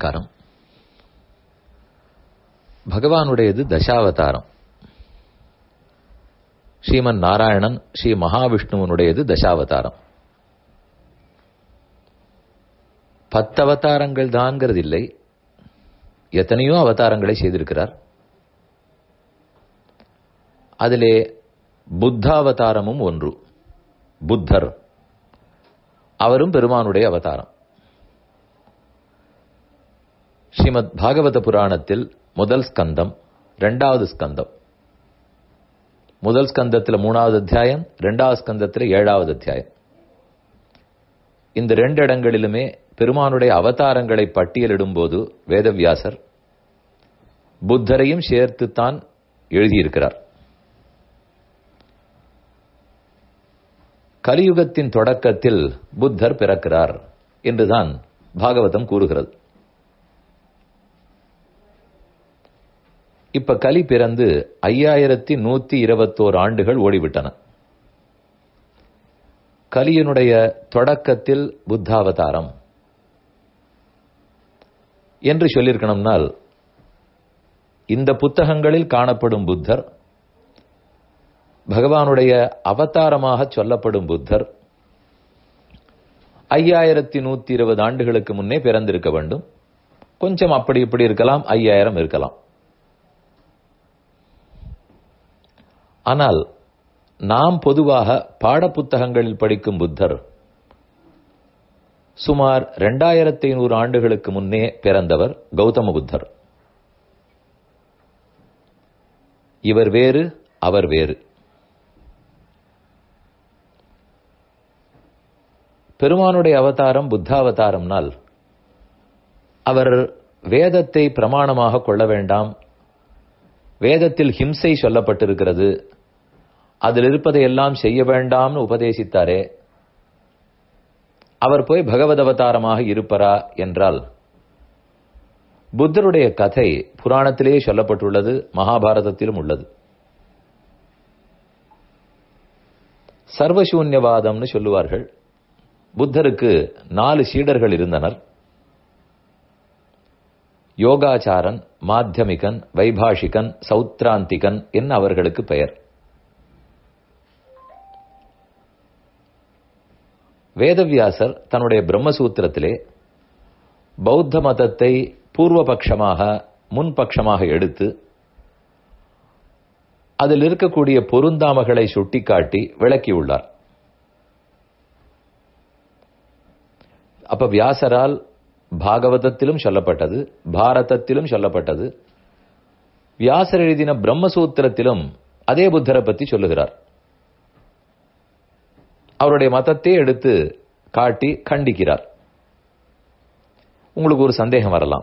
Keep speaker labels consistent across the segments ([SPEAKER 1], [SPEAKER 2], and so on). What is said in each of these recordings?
[SPEAKER 1] நமஸ்காரம் பகவானுடையது தசாவதாரம் ஸ்ரீமன் நாராயணன் ஸ்ரீ மகாவிஷ்ணுவனுடையது தசாவதாரம் பத்து அவதாரங்கள் தான்ங்கிறது இல்லை எத்தனையோ அவதாரங்களை செய்திருக்கிறார் அதிலே புத்தாவதாரமும் ஒன்று புத்தர் அவரும் பெருமானுடைய அவதாரம் ஸ்ரீமத் பாகவத புராணத்தில் முதல் ஸ்கந்தம் ரெண்டாவது ஸ்கந்தம் முதல் ஸ்கந்தத்தில் மூணாவது அத்தியாயம் ரெண்டாவது ஸ்கந்தத்தில் ஏழாவது அத்தியாயம் இந்த ரெண்டு இடங்களிலுமே பெருமானுடைய அவதாரங்களை பட்டியலிடும் போது வேதவியாசர் புத்தரையும் சேர்த்துத்தான் எழுதியிருக்கிறார் கலியுகத்தின் தொடக்கத்தில் புத்தர் பிறக்கிறார் என்றுதான் பாகவதம் கூறுகிறது இப்ப கலி பிறந்து ஐயாயிரத்தி நூத்தி இருபத்தோரு ஆண்டுகள் ஓடிவிட்டன கலியனுடைய தொடக்கத்தில் புத்தாவதாரம் என்று சொல்லியிருக்கணும்னால் இந்த புத்தகங்களில் காணப்படும் புத்தர் பகவானுடைய அவதாரமாக சொல்லப்படும் புத்தர் ஐயாயிரத்தி நூத்தி இருபது ஆண்டுகளுக்கு முன்னே பிறந்திருக்க வேண்டும் கொஞ்சம் அப்படி இப்படி இருக்கலாம் ஐயாயிரம் இருக்கலாம் ஆனால் நாம் பொதுவாக பாடப்புத்தகங்களில் படிக்கும் புத்தர் சுமார் இரண்டாயிரத்தி ஐநூறு ஆண்டுகளுக்கு முன்னே பிறந்தவர் கௌதம புத்தர் இவர் வேறு அவர் வேறு பெருமானுடைய அவதாரம் புத்தாவதாரம்னால் அவர் வேதத்தை பிரமாணமாக கொள்ள வேண்டாம் வேதத்தில் ஹிம்சை சொல்லப்பட்டிருக்கிறது அதில் இருப்பதை எல்லாம் செய்ய வேண்டாம்னு உபதேசித்தாரே அவர் போய் பகவத் அவதாரமாக இருப்பரா என்றால் புத்தருடைய கதை புராணத்திலேயே சொல்லப்பட்டுள்ளது மகாபாரதத்திலும் உள்ளது சர்வசூன்யவாதம்னு சொல்லுவார்கள் புத்தருக்கு நாலு சீடர்கள் இருந்தனர் யோகாச்சாரன் மாத்தியமிகன் வைபாஷிகன் சௌத்ராந்திகன் என்ன அவர்களுக்கு பெயர் வேதவியாசர் தன்னுடைய பிரம்மசூத்திரத்திலே பௌத்த மதத்தை பூர்வபக்ஷமாக முன்பட்சமாக எடுத்து அதில் இருக்கக்கூடிய பொருந்தாமகளை சுட்டிக்காட்டி விளக்கியுள்ளார் அப்ப வியாசரால் பாகவதத்திலும் சொல்லப்பட்டது பாரதத்திலும் சொல்லப்பட்டது வியாசர் எழுதின பிரம்மசூத்திரத்திலும் அதே புத்தரை பற்றி சொல்லுகிறார் அவருடைய மதத்தை எடுத்து காட்டி கண்டிக்கிறார் உங்களுக்கு ஒரு சந்தேகம் வரலாம்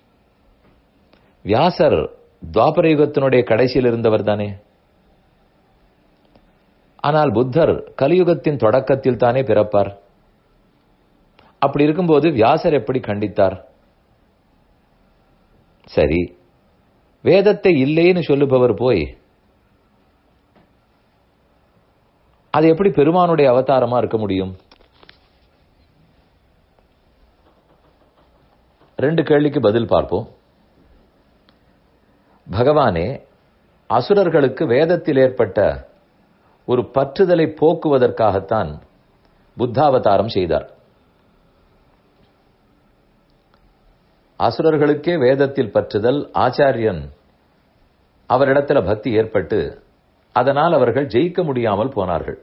[SPEAKER 1] வியாசர் துவாபர யுகத்தினுடைய கடைசியில் இருந்தவர் தானே ஆனால் புத்தர் கலியுகத்தின் தொடக்கத்தில் தானே பிறப்பார் அப்படி இருக்கும்போது வியாசர் எப்படி கண்டித்தார் சரி வேதத்தை இல்லைன்னு சொல்லுபவர் போய் அது எப்படி பெருமானுடைய அவதாரமா இருக்க முடியும் ரெண்டு கேள்விக்கு பதில் பார்ப்போம் பகவானே அசுரர்களுக்கு வேதத்தில் ஏற்பட்ட ஒரு பற்றுதலை போக்குவதற்காகத்தான் புத்தாவதாரம் செய்தார் அசுரர்களுக்கே வேதத்தில் பற்றுதல் ஆச்சாரியன் அவரிடத்துல பக்தி ஏற்பட்டு அதனால் அவர்கள் ஜெயிக்க முடியாமல் போனார்கள்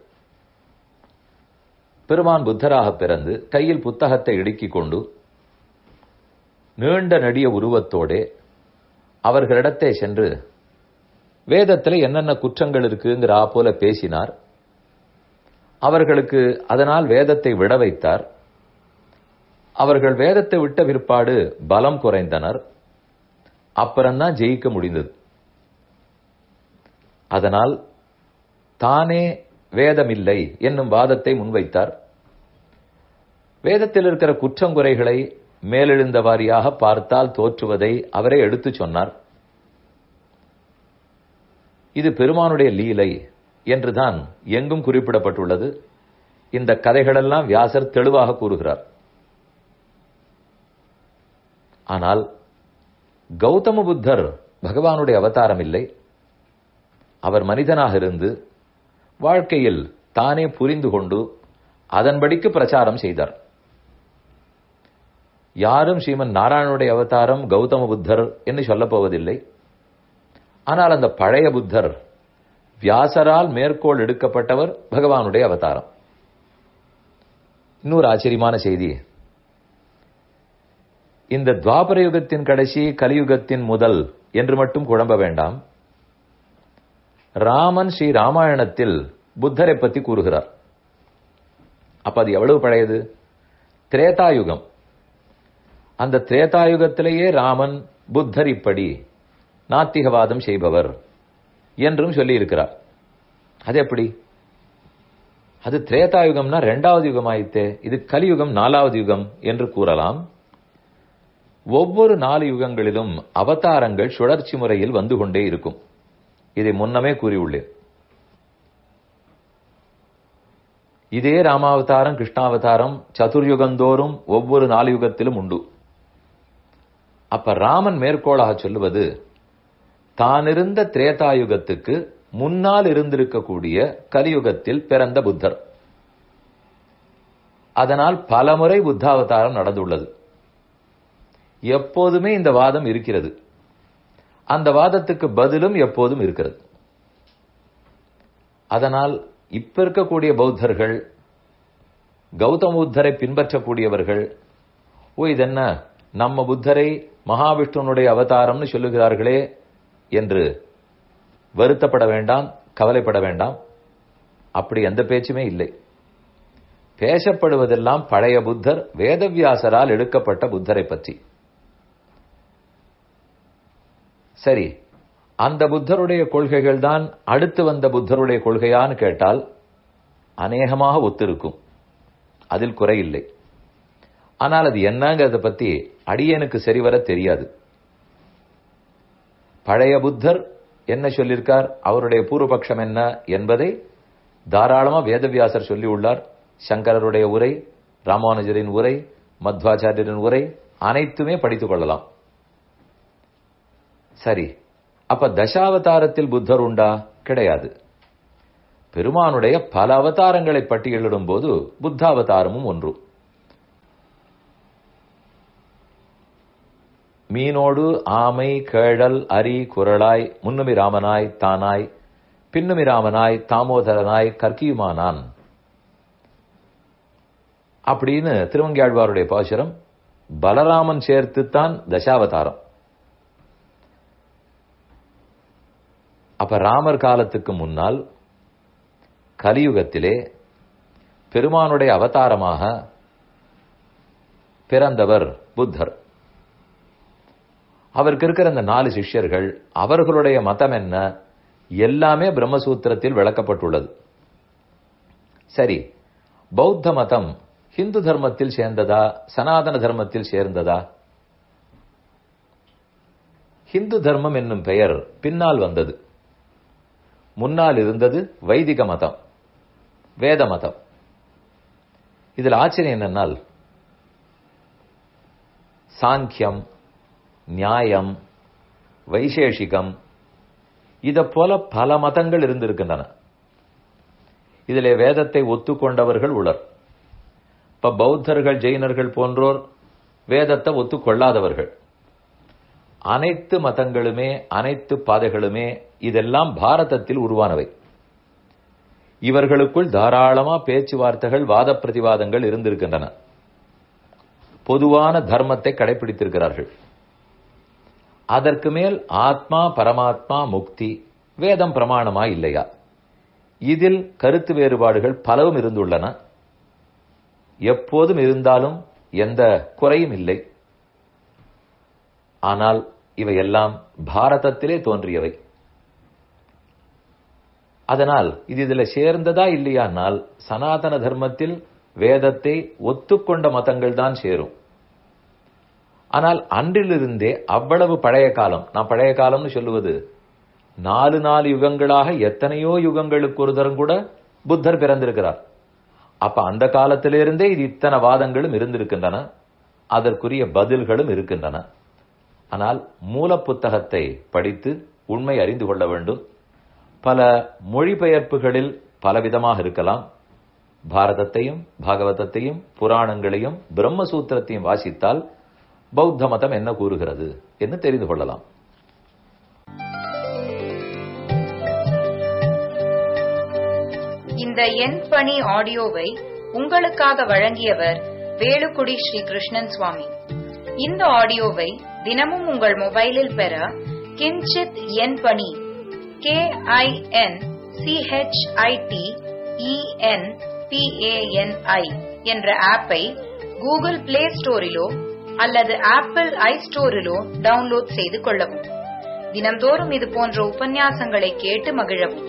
[SPEAKER 1] பெருமான் புத்தராக பிறந்து கையில் புத்தகத்தை இடுக்கிக் கொண்டு நீண்ட நெடிய உருவத்தோடே அவர்களிடத்தே சென்று வேதத்தில் என்னென்ன குற்றங்கள் இருக்குங்கிற போல பேசினார் அவர்களுக்கு அதனால் வேதத்தை விட வைத்தார் அவர்கள் வேதத்தை விட்ட பிற்பாடு பலம் குறைந்தனர் அப்புறம்தான் ஜெயிக்க முடிந்தது அதனால் தானே வேதமில்லை என்னும் வாதத்தை முன்வைத்தார் வேதத்தில் இருக்கிற குற்றங்குறைகளை மேலெழுந்த வாரியாக பார்த்தால் தோற்றுவதை அவரே எடுத்துச் சொன்னார் இது பெருமானுடைய லீலை என்றுதான் எங்கும் குறிப்பிடப்பட்டுள்ளது இந்த கதைகளெல்லாம் வியாசர் தெளிவாக கூறுகிறார் ஆனால் கௌதம புத்தர் பகவானுடைய அவதாரம் இல்லை அவர் மனிதனாக இருந்து வாழ்க்கையில் தானே புரிந்து கொண்டு அதன்படிக்கு பிரச்சாரம் செய்தார் யாரும் ஸ்ரீமன் நாராயணனுடைய அவதாரம் கௌதம புத்தர் என்று சொல்லப் போவதில்லை ஆனால் அந்த பழைய புத்தர் வியாசரால் மேற்கோள் எடுக்கப்பட்டவர் பகவானுடைய அவதாரம் இன்னொரு ஆச்சரியமான செய்தி இந்த துவாபர யுகத்தின் கடைசி கலியுகத்தின் முதல் என்று மட்டும் குழம்ப வேண்டாம் ராமன் ஸ்ரீ ராமாயணத்தில் புத்தரை பற்றி கூறுகிறார் அப்ப அது எவ்வளவு பழையது திரேதாயுகம் அந்த திரேதாயுகத்திலேயே ராமன் புத்தர் இப்படி நாத்திகவாதம் செய்பவர் என்றும் சொல்லி இருக்கிறார் அது எப்படி அது திரேதாயுகம்னா இரண்டாவது யுகம் ஆயித்தே இது கலியுகம் நாலாவது யுகம் என்று கூறலாம் ஒவ்வொரு நாலு யுகங்களிலும் அவதாரங்கள் சுழற்சி முறையில் வந்து கொண்டே இருக்கும் இதை முன்னமே கூறியுள்ளேன் இதே ராமாவதாரம் கிருஷ்ணாவதாரம் சதுர்யுகந்தோறும் ஒவ்வொரு நாலு யுகத்திலும் உண்டு அப்ப ராமன் மேற்கோளாக சொல்லுவது தானிருந்த திரேதாயுகத்துக்கு முன்னால் இருந்திருக்கக்கூடிய கலியுகத்தில் பிறந்த புத்தர் அதனால் பலமுறை புத்தாவதாரம் நடந்துள்ளது எப்போதுமே இந்த வாதம் இருக்கிறது அந்த வாதத்துக்கு பதிலும் எப்போதும் இருக்கிறது அதனால் இப்ப இருக்கக்கூடிய பௌத்தர்கள் கௌதம புத்தரை பின்பற்றக்கூடியவர்கள் ஓ இதென்ன நம்ம புத்தரை மகாவிஷ்ணுனுடைய அவதாரம்னு சொல்லுகிறார்களே என்று வருத்தப்பட வேண்டாம் கவலைப்பட வேண்டாம் அப்படி எந்த பேச்சுமே இல்லை பேசப்படுவதெல்லாம் பழைய புத்தர் வேதவியாசரால் எடுக்கப்பட்ட புத்தரை பற்றி சரி அந்த புத்தருடைய கொள்கைகள் தான் அடுத்து வந்த புத்தருடைய கொள்கையான்னு கேட்டால் அநேகமாக ஒத்திருக்கும் அதில் குறையில்லை ஆனால் அது என்னங்கிறத பத்தி அடியனுக்கு சரிவர தெரியாது பழைய புத்தர் என்ன சொல்லியிருக்கார் அவருடைய பூர்வபக்ஷம் என்ன என்பதை தாராளமா வேதவியாசர் சொல்லி உள்ளார் சங்கரருடைய உரை ராமானுஜரின் உரை மத்வாச்சாரியரின் உரை அனைத்துமே படித்துக் கொள்ளலாம் சரி அப்ப தசாவதாரத்தில் புத்தர் உண்டா கிடையாது பெருமானுடைய பல அவதாரங்களை பட்டியலிடும் போது புத்தாவதாரமும் ஒன்று மீனோடு ஆமை கேழல் அரி குரலாய் முன்னுமி ராமனாய் தானாய் பின்னுமி ராமனாய் தாமோதரனாய் கற்கியுமானான் அப்படின்னு திருவங்கியாழ்வாருடைய பாசுரம் பலராமன் சேர்த்துத்தான் தசாவதாரம் அப்ப ராமர் காலத்துக்கு முன்னால் கலியுகத்திலே பெருமானுடைய அவதாரமாக பிறந்தவர் புத்தர் அவருக்கு இருக்கிற அந்த நாலு சிஷ்யர்கள் அவர்களுடைய மதம் என்ன எல்லாமே பிரம்மசூத்திரத்தில் விளக்கப்பட்டுள்ளது சரி பௌத்த மதம் ஹிந்து தர்மத்தில் சேர்ந்ததா சனாதன தர்மத்தில் சேர்ந்ததா ஹிந்து தர்மம் என்னும் பெயர் பின்னால் வந்தது முன்னால் இருந்தது வைதிக மதம் வேத மதம் இதில் ஆச்சரியம் என்னன்னால் சாங்கியம் நியாயம் வைசேஷிகம் இத போல பல மதங்கள் இருந்திருக்கின்றன இதிலே வேதத்தை ஒத்துக்கொண்டவர்கள் உளர் இப்ப பௌத்தர்கள் ஜெயினர்கள் போன்றோர் வேதத்தை ஒத்துக்கொள்ளாதவர்கள் அனைத்து மதங்களுமே அனைத்து பாதைகளுமே இதெல்லாம் பாரதத்தில் உருவானவை இவர்களுக்குள் தாராளமா பேச்சுவார்த்தைகள் வாத பிரதிவாதங்கள் இருந்திருக்கின்றன பொதுவான தர்மத்தை கடைபிடித்திருக்கிறார்கள் அதற்கு மேல் ஆத்மா பரமாத்மா முக்தி வேதம் பிரமாணமா இல்லையா இதில் கருத்து வேறுபாடுகள் பலவும் இருந்துள்ளன எப்போதும் இருந்தாலும் எந்த குறையும் இல்லை ஆனால் இவையெல்லாம் பாரதத்திலே தோன்றியவை அதனால் இது இதுல சேர்ந்ததா இல்லையானால் சனாதன தர்மத்தில் வேதத்தை ஒத்துக்கொண்ட மதங்கள் தான் சேரும் ஆனால் அன்றிலிருந்தே அவ்வளவு பழைய காலம் நான் பழைய காலம்னு சொல்லுவது நாலு நாலு யுகங்களாக எத்தனையோ யுகங்களுக்கு ஒரு தரம் கூட புத்தர் பிறந்திருக்கிறார் அப்ப அந்த காலத்திலிருந்தே இது இத்தனை வாதங்களும் இருந்திருக்கின்றன அதற்குரிய பதில்களும் இருக்கின்றன ஆனால் மூல புத்தகத்தை படித்து உண்மை அறிந்து கொள்ள வேண்டும் பல மொழிபெயர்ப்புகளில் பலவிதமாக இருக்கலாம் பாரதத்தையும் பாகவதத்தையும் புராணங்களையும் பிரம்மசூத்திரத்தையும் வாசித்தால் பௌத்த மதம் என்ன கூறுகிறது என்று தெரிந்து கொள்ளலாம்
[SPEAKER 2] இந்த எண் பணி ஆடியோவை உங்களுக்காக வழங்கியவர் வேலுக்குடி ஸ்ரீ கிருஷ்ணன் சுவாமி இந்த ஆடியோவை தினமும் உங்கள் மொபைலில் பெற கிஞ்சித் எண் பணி கே ஐ என் சிஹெச்ஐடி இஎன் பிஏஎன்ஐ என்ற ஆப்பை கூகுள் பிளே ஸ்டோரிலோ அல்லது ஆப்பிள் ஐ ஸ்டோரிலோ டவுன்லோட் செய்து கொள்ளவும் தினம்தோறும் இது போன்ற உபன்யாசங்களை கேட்டு மகிழவும்